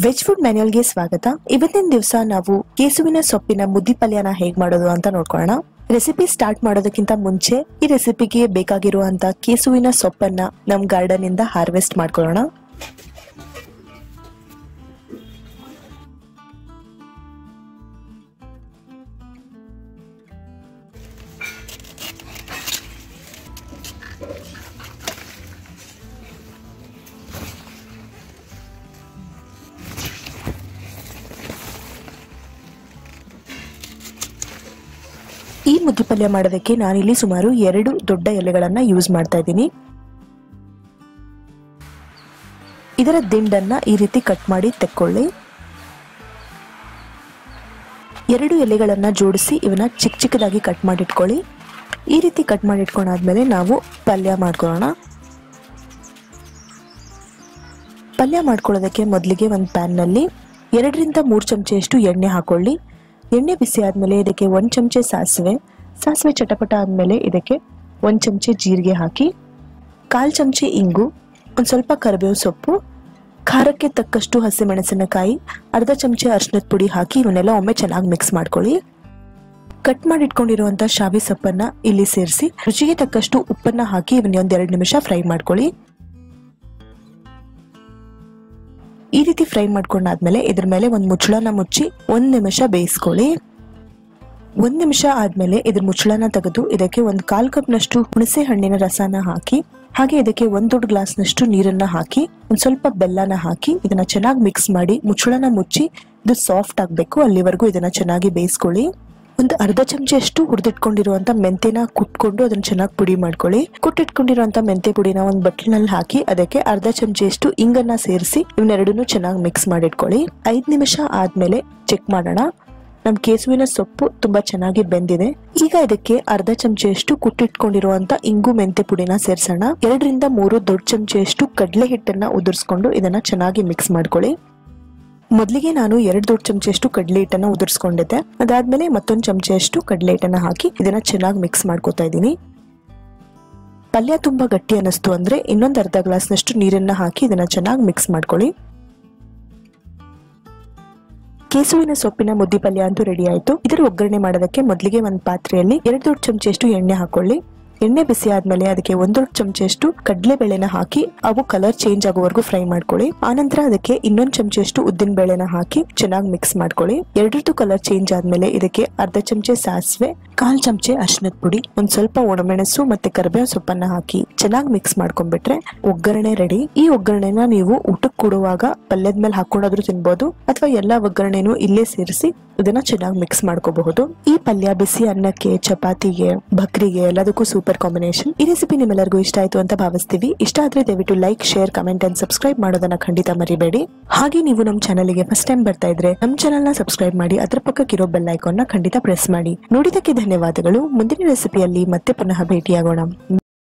veg food ಮ್ಯಾನ್ಯಲ್ಗೆ ಸ್ವಾಗತ ಇವತ್ತಿನ ದಿವಸ ನಾವು ಕೇಸುವಿನ ಸೊಪ್ಪಿನ ಮುದ್ದಿ ಪಲ್ಯನ ಹೇಗ್ ಮಾಡೋದು ಅಂತ ನೋಡ್ಕೊಳ್ಳೋಣ ರೆಸಿಪಿ ಸ್ಟಾರ್ಟ್ ಮಾಡೋದಕ್ಕಿಂತ ಮುಂಚೆ ಈ ರೆಸಿಪಿಗೆ ಬೇಕಾಗಿರುವಂತ ಕೇಸುವಿನ ಸೊಪ್ಪನ್ನ ನಮ್ ಗಾರ್ಡನ್ ಇಂದ ಹಾರ್ವೆಸ್ಟ್ ಮಾಡ್ಕೊಳ್ಳೋಣ ಈ ಮುದ್ದಿ ಪಲ್ಯ ಮಾಡೋದಕ್ಕೆ ನಾನಿಲ್ಲಿ ಸುಮಾರು ಎರಡು ದೊಡ್ಡ ಎಲೆಗಳನ್ನ ಯೂಸ್ ಮಾಡ್ತಾ ಇದ್ದೀನಿ ಇದರ ದಿಂಡನ್ನ ಈ ರೀತಿ ಕಟ್ ಮಾಡಿ ತೆಕ್ಕೊಳ್ಳಿ ಎರಡು ಎಲೆಗಳನ್ನ ಜೋಡಿಸಿ ಇವನ್ನ ಚಿಕ್ಕ ಚಿಕ್ಕದಾಗಿ ಕಟ್ ಮಾಡಿಟ್ಕೊಳ್ಳಿ ಈ ರೀತಿ ಕಟ್ ಮಾಡಿಟ್ಕೊಂಡಾದ್ಮೇಲೆ ನಾವು ಪಲ್ಯ ಮಾಡ್ಕೊಳ್ಳೋಣ ಪಲ್ಯ ಮಾಡ್ಕೊಳ್ಳೋದಕ್ಕೆ ಮೊದಲಿಗೆ ಒಂದು ಪ್ಯಾನ್ನಲ್ಲಿ ಎರಡರಿಂದ ಮೂರು ಚಮಚೆಯಷ್ಟು ಎಣ್ಣೆ ಹಾಕೊಳ್ಳಿ ಎಣ್ಣೆ ಬಿಸಿ ಆದಮೇಲೆ ಇದಕ್ಕೆ ಒಂದು ಚಮಚೆ ಸಾಸಿವೆ ಸಾಸಿವೆ ಚಟಪಟ ಆದಮೇಲೆ ಇದಕ್ಕೆ ಒಂದು ಚಮಚೆ ಜೀರಿಗೆ ಹಾಕಿ ಕಾಲು ಚಮಚೆ ಇಂಗು ಒಂದು ಸ್ವಲ್ಪ ಕರಿಬೇವು ಸೊಪ್ಪು ಖಾರಕ್ಕೆ ತಕ್ಕಷ್ಟು ಹಸಿಮೆಣಸಿನಕಾಯಿ ಅರ್ಧ ಚಮಚೆ ಅರಿಶಿನದ ಪುಡಿ ಹಾಕಿ ಇವನ್ನೆಲ್ಲ ಒಮ್ಮೆ ಚೆನ್ನಾಗಿ ಮಿಕ್ಸ್ ಮಾಡ್ಕೊಳ್ಳಿ ಕಟ್ ಮಾಡಿ ಇಟ್ಕೊಂಡಿರುವಂತ ಶಾವಿ ಸೊಪ್ಪನ್ನ ಇಲ್ಲಿ ಸೇರಿಸಿ ರುಚಿಗೆ ತಕ್ಕಷ್ಟು ಉಪ್ಪನ್ನ ಹಾಕಿ ಇವನ್ನ ಒಂದ್ ಎರಡು ನಿಮಿಷ ಫ್ರೈ ಮಾಡ್ಕೊಳ್ಳಿ ಈ ರೀತಿ ಫ್ರೈ ಮಾಡ್ಕೊಂಡಾದ್ಮೇಲೆ ಇದ್ರ ಮೇಲೆ ಒಂದು ಮುಚ್ಚಳನ ಮುಚ್ಚಿ ಒಂದ್ ನಿಮಿಷ ಬೇಯಿಸ್ಕೊಳ್ಳಿ ಒಂದ್ ನಿಮಿಷ ಆದ್ಮೇಲೆ ಇದ್ರ ಮುಚ್ಚಳನ ತೆಗೆದು ಇದಕ್ಕೆ ಒಂದು ಕಾಲ್ ಕಪ್ನಷ್ಟು ಹುಣಸೆ ಹಣ್ಣಿನ ರಸನ ಹಾಕಿ ಹಾಗೆ ಇದಕ್ಕೆ ಒಂದ್ ದೊಡ್ಡ ಗ್ಲಾಸ್ನಷ್ಟು ನೀರನ್ನ ಹಾಕಿ ಒಂದ್ ಸ್ವಲ್ಪ ಬೆಲ್ಲನ ಹಾಕಿ ಇದನ್ನ ಚೆನ್ನಾಗಿ ಮಿಕ್ಸ್ ಮಾಡಿ ಮುಚ್ಚಳನ ಮುಚ್ಚಿ ಇದು ಸಾಫ್ಟ್ ಆಗ್ಬೇಕು ಅಲ್ಲಿವರೆಗೂ ಇದನ್ನ ಚೆನ್ನಾಗಿ ಬೇಯಿಸ್ಕೊಳ್ಳಿ ಒಂದು ಅರ್ಧ ಚಮಚೆಯಷ್ಟು ಹುರಿದಿಟ್ಕೊಂಡಿರುವಂತ ಮೆಂತೆನ ಕುಟ್ಕೊಂಡು ಅದನ್ನ ಚೆನ್ನಾಗಿ ಪುಡಿ ಮಾಡ್ಕೊಳ್ಳಿ ಕುಟ್ಟಿಟ್ಕೊಂಡಿರುವಂತ ಮೆಂತೆ ಪುಡಿನ ಒಂದು ಬಟ್ಲಿನಲ್ಲಿ ಹಾಕಿ ಅದಕ್ಕೆ ಅರ್ಧ ಚಮಚೆಯಷ್ಟು ಇಂಗನ್ನ ಸೇರಿಸಿ ಇವನ್ನೆರಡನ್ನೂ ಚೆನ್ನಾಗಿ ಮಿಕ್ಸ್ ಮಾಡಿಟ್ಕೊಳ್ಳಿ ಐದ್ ನಿಮಿಷ ಆದ್ಮೇಲೆ ಚೆಕ್ ಮಾಡೋಣ ನಮ್ ಕೇಸುವಿನ ಸೊಪ್ಪು ತುಂಬಾ ಚೆನ್ನಾಗಿ ಬೆಂದಿದೆ ಈಗ ಇದಕ್ಕೆ ಅರ್ಧ ಚಮಚೆಯಷ್ಟು ಕುಟ್ಟಿಟ್ಕೊಂಡಿರುವಂತ ಇಂಗು ಮೆಂತೆ ಪುಡಿನ ಸೇರ್ಸೋಣ ಎರಡರಿಂದ ಮೂರು ದೊಡ್ಡ ಚಮಚೆಯಷ್ಟು ಕಡಲೆ ಹಿಟ್ಟನ್ನ ಉದುರಿಸ್ಕೊಂಡು ಇದನ್ನ ಚೆನ್ನಾಗಿ ಮಿಕ್ಸ್ ಮಾಡ್ಕೊಳ್ಳಿ ಮೊದಲಿಗೆ ನಾನು ಎರಡು ದೊಡ್ಡ ಚಮಚೆಯಷ್ಟು ಕಡಲೆ ಹಿಟ್ಟನ್ನ ಉದುರಿಸ್ಕೊಂಡಿದ್ದೆ ಅದಾದ್ಮೇಲೆ ಮತ್ತೊಂದು ಚಮಚೆಯಷ್ಟು ಕಡಲೆ ಹಿಟ್ಟನ್ನ ಹಾಕಿ ಇದನ್ನ ಚೆನ್ನಾಗಿ ಮಿಕ್ಸ್ ಮಾಡ್ಕೊತಾ ಇದ್ದೀನಿ ಪಲ್ಯ ತುಂಬಾ ಗಟ್ಟಿ ಅನ್ನಿಸ್ತು ಅಂದ್ರೆ ಇನ್ನೊಂದು ಅರ್ಧ ಗ್ಲಾಸ್ನಷ್ಟು ನೀರನ್ನ ಹಾಕಿ ಇದನ್ನ ಚೆನ್ನಾಗಿ ಮಿಕ್ಸ್ ಮಾಡ್ಕೊಳ್ಳಿ ಕೇಸುವಿನ ಸೊಪ್ಪಿನ ಮುದ್ದಿ ಪಲ್ಯ ಅಂತೂ ರೆಡಿ ಆಯ್ತು ಇದರ ಒಗ್ಗರಣೆ ಮಾಡೋದಕ್ಕೆ ಮೊದಲಿಗೆ ಒಂದು ಪಾತ್ರೆಯಲ್ಲಿ ಎರಡು ದೊಡ್ಡ ಚಮಚೆಯಷ್ಟು ಎಣ್ಣೆ ಹಾಕೊಳ್ಳಿ ಎಣ್ಣೆ ಬಿಸಿ ಆದ್ಮೇಲೆ ಅದಕ್ಕೆ ಒಂದ್ ದೊಡ್ಡ ಚಮಚೆಯಷ್ಟು ಕಡಲೆ ಬೇಳೆನ ಹಾಕಿ ಅವು ಕಲರ್ ಚೇಂಜ್ ಆಗೋವರೆಗೂ ಫ್ರೈ ಮಾಡ್ಕೊಳ್ಳಿ ಆನಂತರ ಅದಕ್ಕೆ ಇನ್ನೊಂದ್ ಚಮಚೆಯಷ್ಟು ಉದ್ದಿನ ಬೇಳೆನ ಹಾಕಿ ಚೆನ್ನಾಗಿ ಮಿಕ್ಸ್ ಮಾಡ್ಕೊಳ್ಳಿ ಎರಡರದ್ದು ಕಲರ್ ಚೇಂಜ್ ಆದ್ಮೇಲೆ ಇದಕ್ಕೆ ಅರ್ಧ ಚಮಚೆ ಸಾಸಿವೆ ಕಾಲ್ ಚಮಚೆ ಅರ್ಶಿನದ ಪುಡಿ ಒಂದ್ ಸ್ವಲ್ಪ ಒಣಮೆಣಸು ಮತ್ತೆ ಕರಿಬೇವು ಸೊಪ್ಪನ್ನ ಹಾಕಿ ಚೆನ್ನಾಗಿ ಮಿಕ್ಸ್ ಮಾಡ್ಕೊಂಡ್ಬಿಟ್ರೆ ಒಗ್ಗರಣೆ ರೆಡಿ ಈ ಒಗ್ಗರಣೆನ ನೀವು ಊಟಕ್ಕೆ ಕೊಡುವಾಗ ಪಲ್ಯದ ಮೇಲೆ ಹಾಕೊಂಡಾದ್ರೂ ತಿನ್ಬೋದು ಅಥವಾ ಎಲ್ಲಾ ಒಗ್ಗರಣೆನೂ ಇಲ್ಲೇ ಸೇರಿಸಿ ಇದನ್ನ ಚೆನ್ನಾಗಿ ಮಿಕ್ಸ್ ಮಾಡ್ಕೋಬಹುದು ಈ ಪಲ್ಯ ಬಿಸಿ ಅನ್ನಕ್ಕೆ ಚಪಾತಿಗೆ ಭಕ್ರಿಗೆ ಎಲ್ಲದಕ್ಕೂ ಸೂಪರ್ ಕಾಂಬಿನೇಷನ್ ಈ ರೆಸಿಪಿ ನಿಮ್ಮೆಲ್ಲರಿಗೂ ಇಷ್ಟ ಆಯ್ತು ಅಂತ ಭಾವಿಸ್ತೀವಿ ಇಷ್ಟ ಆದ್ರೆ ದಯವಿಟ್ಟು like share comment and subscribe ಮಾಡೋದನ್ನ ಖಂಡಿತ ಮರಿಬೇಡಿ ಹಾಗೆ ನೀವು ನಮ್ಮ ಚಾನಲ್ಗೆ ಫಸ್ಟ್ ಟೈಮ್ ಬರ್ತಾ ಇದ್ರೆ ನಮ್ಮ ಚಾನಲ್ ನ ಸಬ್ಸ್ಕ್ರೈಬ್ ಮಾಡಿ ಅದ್ರ ಪಕ್ಕಕ್ಕಿರೋ ಬೆಲ್ ಐಕಾನ್ ನ ಖಂಡಿತ ಪ್ರೆಸ್ ಮಾಡಿ ನೋಡಿದಕ್ಕೆ ಧನ್ಯವಾದಗಳು ಮುಂದಿನ ರೆಸಿಪಿಯಲ್ಲಿ ಮತ್ತೆ ಪುನಃ ಭೇಟಿಯಾಗೋಣ